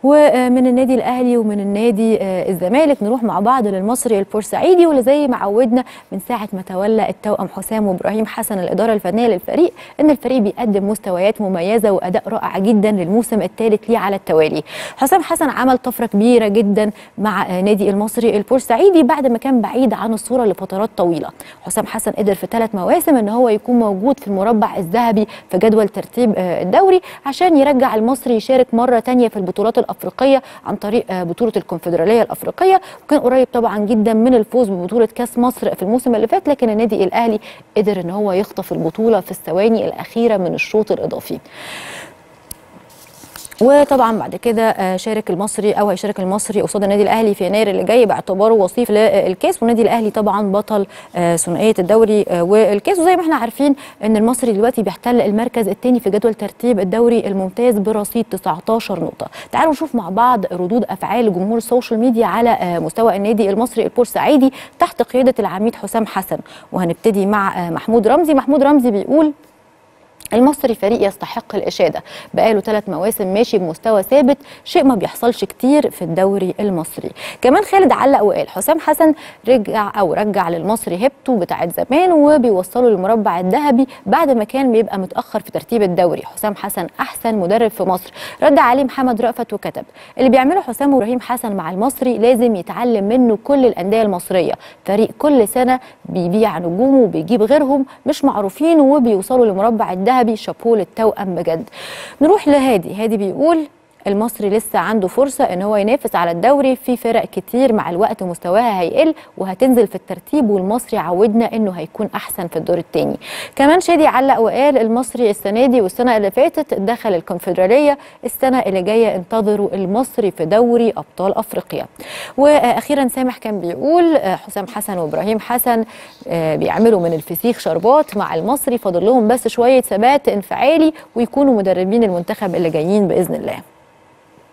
ومن النادي الاهلي ومن النادي الزمالك نروح مع بعض للمصري البورسعيدي واللي زي ما عودنا من ساعه ما تولى التوأم حسام وابراهيم حسن الاداره الفنيه للفريق ان الفريق بيقدم مستويات مميزه واداء رائع جدا للموسم الثالث ليه على التوالي حسام حسن عمل طفره كبيره جدا مع نادي المصري البورسعيدي بعد ما كان بعيد عن الصوره لفترات طويله حسام حسن قدر في ثلاث مواسم ان هو يكون موجود في المربع الذهبي في جدول ترتيب الدوري عشان يرجع المصري يشارك مره ثانيه في البطولات الافريقيه عن طريق بطوله الكونفدراليه الافريقيه وكان قريب طبعا جدا من الفوز ببطوله كاس مصر في الموسم اللي فات لكن النادي الاهلي قدر ان هو يخطف البطوله في الثواني الاخيره من الشوط الاضافي وطبعا بعد كده شارك المصري او هيشارك المصري قصاد النادي الاهلي في يناير اللي جاي باعتباره وصيف للكاس والنادي الاهلي طبعا بطل ثنائيه الدوري والكاس وزي ما احنا عارفين ان المصري دلوقتي بيحتل المركز الثاني في جدول ترتيب الدوري الممتاز برصيد 19 نقطه تعالوا نشوف مع بعض ردود افعال جمهور السوشيال ميديا على مستوى النادي المصري البورسعيدي تحت قياده العميد حسام حسن وهنبتدي مع محمود رمزي محمود رمزي بيقول المصري فريق يستحق الإشادة بقاله ثلاث مواسم ماشي بمستوى ثابت شيء ما بيحصلش كتير في الدوري المصري كمان خالد علق وقال حسام حسن رجع أو رجع للمصري هيبته بتاعت زمان وبيوصله للمربع الذهبي بعد ما كان بيبقى متأخر في ترتيب الدوري حسام حسن أحسن مدرب في مصر رد عليه محمد رأفت وكتب اللي بيعمله حسام وابراهيم حسن مع المصري لازم يتعلم منه كل الأندية المصرية فريق كل سنة بيبيع نجومه وبيجيب غيرهم مش معروفين وبيوصلوا لمربع الذهبي الذهبي شابوه للتوأم بجد نروح لهادي هادي بيقول المصري لسه عنده فرصة ان هو ينافس على الدوري في فرق كتير مع الوقت مستواها هيقل وهتنزل في الترتيب والمصري عودنا انه هيكون احسن في الدور الثاني كمان شادي علق وقال المصري السنة دي والسنة اللي فاتت دخل الكونفدرالية السنة اللي جاية انتظروا المصري في دوري ابطال افريقيا واخيرا سامح كان بيقول حسام حسن وابراهيم حسن بيعملوا من الفسيخ شربات مع المصري فاضل لهم بس شوية ثبات انفعالي ويكونوا مدربين المنتخب اللي جايين باذن الله